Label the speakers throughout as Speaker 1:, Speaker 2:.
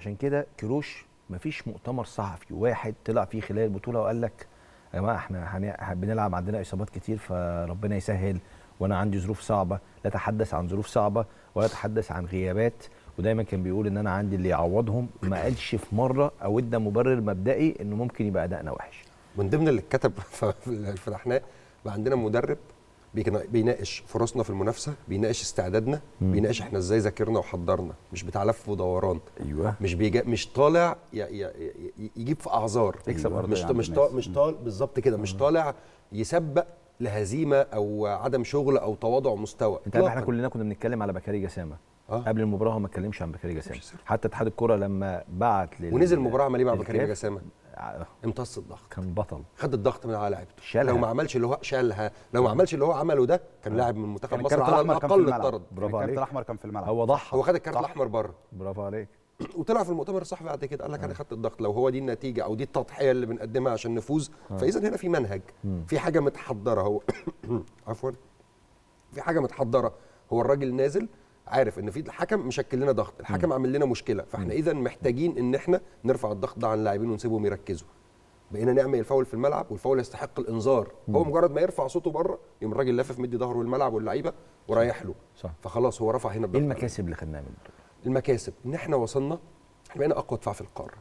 Speaker 1: عشان كده كروش مفيش مؤتمر صحفي واحد طلع فيه خلال البطوله وقال لك يا جماعه احنا هن- بنلعب عندنا اصابات كتير فربنا يسهل وانا عندي ظروف صعبه لا اتحدث عن ظروف صعبه ولا اتحدث عن غيابات ودايما كان بيقول ان انا عندي اللي يعوضهم ما قالش في مره او ادى مبرر مبدئي انه ممكن يبقى ادائنا وحش
Speaker 2: من ضمن اللي اتكتب في الفتحناه بقى عندنا مدرب بيكنا- بيناقش فرصنا في المنافسه بيناقش استعدادنا بيناقش احنا ازاي ذاكرنا وحضرنا مش بتاع لف ودوران
Speaker 1: ايوه
Speaker 2: مش بيجا مش طالع ي ي ي يجيب في اعذار
Speaker 3: يكسب أرضية
Speaker 2: مش
Speaker 3: عند
Speaker 2: مش
Speaker 3: الناس.
Speaker 2: طالع مش طالع بالظبط كده مش طالع يسبق لهزيمه او عدم شغل او تواضع مستوى
Speaker 1: انت عارف احنا
Speaker 2: إطلاقاً.
Speaker 1: كلنا كنا بنتكلم على بكاري جسامه
Speaker 2: آه.
Speaker 1: قبل المباراه هو ما اتكلمش عن بكاري جسامه
Speaker 2: مش سر.
Speaker 1: حتى اتحاد الكره لما بعت لل...
Speaker 2: ونزل المباراه عمل ايه مع
Speaker 1: للكاف،
Speaker 2: بكريم جسامه
Speaker 1: ع-
Speaker 2: امتص الضغط
Speaker 1: كان بطل
Speaker 2: خد الضغط من على لعيبته
Speaker 1: شالها.
Speaker 2: لو ما عملش اللي هو شالها لو ما عملش اللي هو عمله ده كان لاعب من منتخب
Speaker 3: كان
Speaker 2: مصر
Speaker 3: الكارت
Speaker 2: على
Speaker 3: الاحمر كان في
Speaker 2: الاقل
Speaker 3: الملعب
Speaker 2: اتطرد
Speaker 1: برافو
Speaker 3: الكارت
Speaker 1: عليك.
Speaker 3: الاحمر كان في الملعب
Speaker 1: هو ضحى
Speaker 2: هو خد الكارت
Speaker 3: صح.
Speaker 2: الاحمر بره
Speaker 1: برافو عليك
Speaker 2: وطلع في المؤتمر الصحفي بعد كده قال لك انا خدت الضغط لو هو دي النتيجه او دي التضحيه اللي بنقدمها عشان نفوز فاذا هنا في منهج في حاجه متحضره هو عفوا في حاجه متحضره هو الراجل نازل عارف ان في الحكم مشكل لنا ضغط الحكم عامل لنا مشكله فاحنا اذا محتاجين ان احنا نرفع الضغط ده عن اللاعبين ونسيبهم يركزوا بقينا نعمل الفاول في الملعب والفاول يستحق الانذار هو مجرد ما يرفع صوته بره يقوم الراجل لافف مدي ظهره للملعب واللعيبه ورايح له
Speaker 1: صح.
Speaker 2: فخلاص هو رفع هنا
Speaker 1: ايه
Speaker 2: الضغط
Speaker 1: المكاسب اللي خدناها من البطوله؟
Speaker 2: المكاسب ان احنا وصلنا احنا بقينا اقوى دفاع في القاره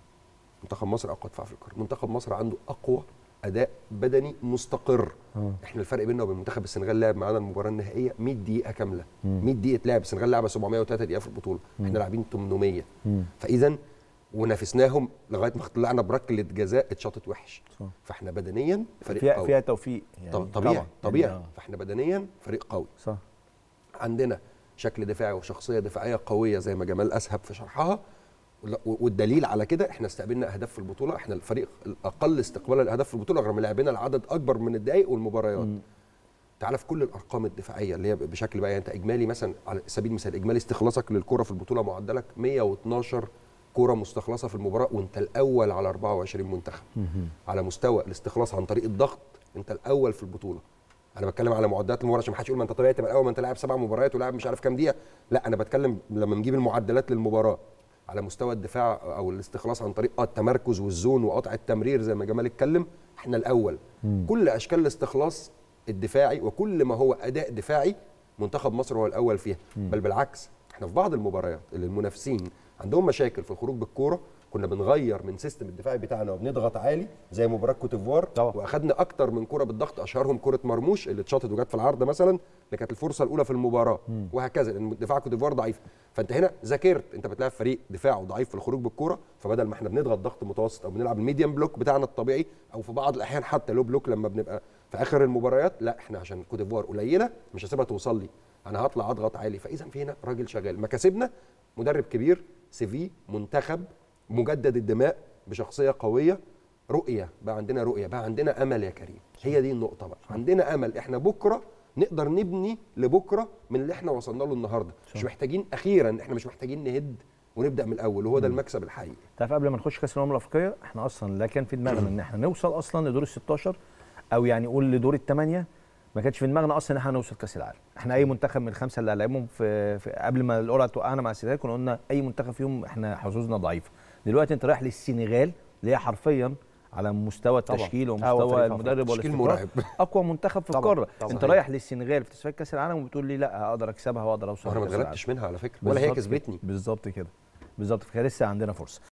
Speaker 2: منتخب مصر اقوى دفاع في القاره منتخب مصر عنده اقوى اداء بدني مستقر احنا الفرق بيننا وبين منتخب السنغال لعب معانا المباراه النهائيه 100 دقيقه كامله 100 دقيقه لعب السنغال لعبه 703 دقيقه في البطوله احنا لاعبين 800 فاذا ونافسناهم لغايه ما طلعنا بركله جزاء اتشاطت وحش
Speaker 1: صح.
Speaker 2: فاحنا بدنيا فريق
Speaker 1: فيها
Speaker 2: قوي
Speaker 1: فيها توفيق يعني
Speaker 2: طب- طبيعي
Speaker 1: طبعاً.
Speaker 2: طبيعي
Speaker 1: يعني آه،
Speaker 2: فاحنا بدنيا فريق قوي
Speaker 1: صح
Speaker 2: عندنا شكل دفاعي وشخصيه دفاعيه قويه زي ما جمال اسهب في شرحها ولا- والدليل على كده احنا استقبلنا اهداف في البطوله احنا الفريق الاقل استقبالا لاهداف في البطوله رغم لعبنا العدد اكبر من الدقائق والمباريات تعالى في كل الارقام الدفاعيه اللي هي بشكل بقى يعني انت اجمالي مثلا على سبيل المثال اجمالي استخلاصك للكره في البطوله معدلك 112 كره مستخلصه في المباراه وانت الاول على 24 منتخب على مستوى الاستخلاص عن طريق الضغط انت الاول في البطوله انا بتكلم على معدلات المباراه عشان ما حدش يقول ما انت طبيعي تبقى الاول ما انت لاعب سبع مباريات ولاعب مش عارف كام دقيقه لا انا بتكلم لما نجيب المعدلات للمباراه على مستوى الدفاع او الاستخلاص عن طريق التمركز والزون وقطع التمرير زي ما جمال اتكلم احنا الاول كل اشكال الاستخلاص الدفاعي وكل ما هو اداء دفاعي منتخب مصر هو الاول فيها بل بالعكس احنا في بعض المباريات اللي المنافسين عندهم مشاكل في الخروج بالكوره كنا بنغير من سيستم الدفاعي بتاعنا وبنضغط عالي زي مباراه كوتيفوار
Speaker 1: طبعا.
Speaker 2: واخدنا اكتر من كوره بالضغط اشهرهم كوره مرموش اللي اتشاطت وجت في العارضه مثلا اللي كانت الفرصه الاولى في المباراه وهكذا لان دفاع كوتيفوار ضعيف فانت هنا ذاكرت انت بتلاعب فريق دفاعه ضعيف في الخروج بالكوره فبدل ما احنا بنضغط ضغط متوسط او بنلعب الميديم بلوك بتاعنا الطبيعي او في بعض الاحيان حتى لو بلوك لما بنبقى في اخر المباريات لا احنا عشان كوتيفوار قليله مش هسيبها توصل لي انا هطلع اضغط عالي فاذا في هنا راجل شغال مكاسبنا مدرب كبير سي في منتخب مجدد الدماء بشخصيه قويه رؤيه بقى عندنا رؤيه بقى عندنا امل يا كريم هي دي النقطه بقى عندنا امل احنا بكره نقدر نبني لبكره من اللي احنا وصلنا له النهارده مش محتاجين اخيرا احنا مش محتاجين نهد ونبدا من الاول وهو ده المكسب الحقيقي
Speaker 1: تعرف قبل ما نخش كاس الامم الافريقيه احنا اصلا لا كان في دماغنا ان احنا نوصل اصلا لدور ال 16 او يعني قول لدور الثمانيه ما كانش في دماغنا اصلا ان احنا نوصل كاس العالم احنا اي منتخب من الخمسه اللي هنلعبهم في, في قبل ما القرعه توقعنا مع السنغال كنا قلنا اي منتخب فيهم احنا حظوظنا ضعيفه دلوقتي انت رايح للسنغال اللي هي حرفيا على مستوى
Speaker 3: طبعاً.
Speaker 1: التشكيل
Speaker 3: أقوى
Speaker 1: ومستوى
Speaker 3: فريق في
Speaker 1: المدرب
Speaker 2: تشكيل
Speaker 1: والاستقرار
Speaker 2: مرعب.
Speaker 1: اقوى منتخب في
Speaker 3: طبعاً،
Speaker 1: القاره
Speaker 3: طبعاً.
Speaker 1: انت رايح للسنغال في تصفيات كاس العالم وبتقول لي لا اقدر اكسبها واقدر اوصل
Speaker 2: وانا ما
Speaker 1: لكأس العالم.
Speaker 2: اتغلبتش منها على فكره ولا هي
Speaker 1: بالظبط كده.
Speaker 2: كسبتني
Speaker 1: بالظبط كده بالظبط كده لسه عندنا فرصه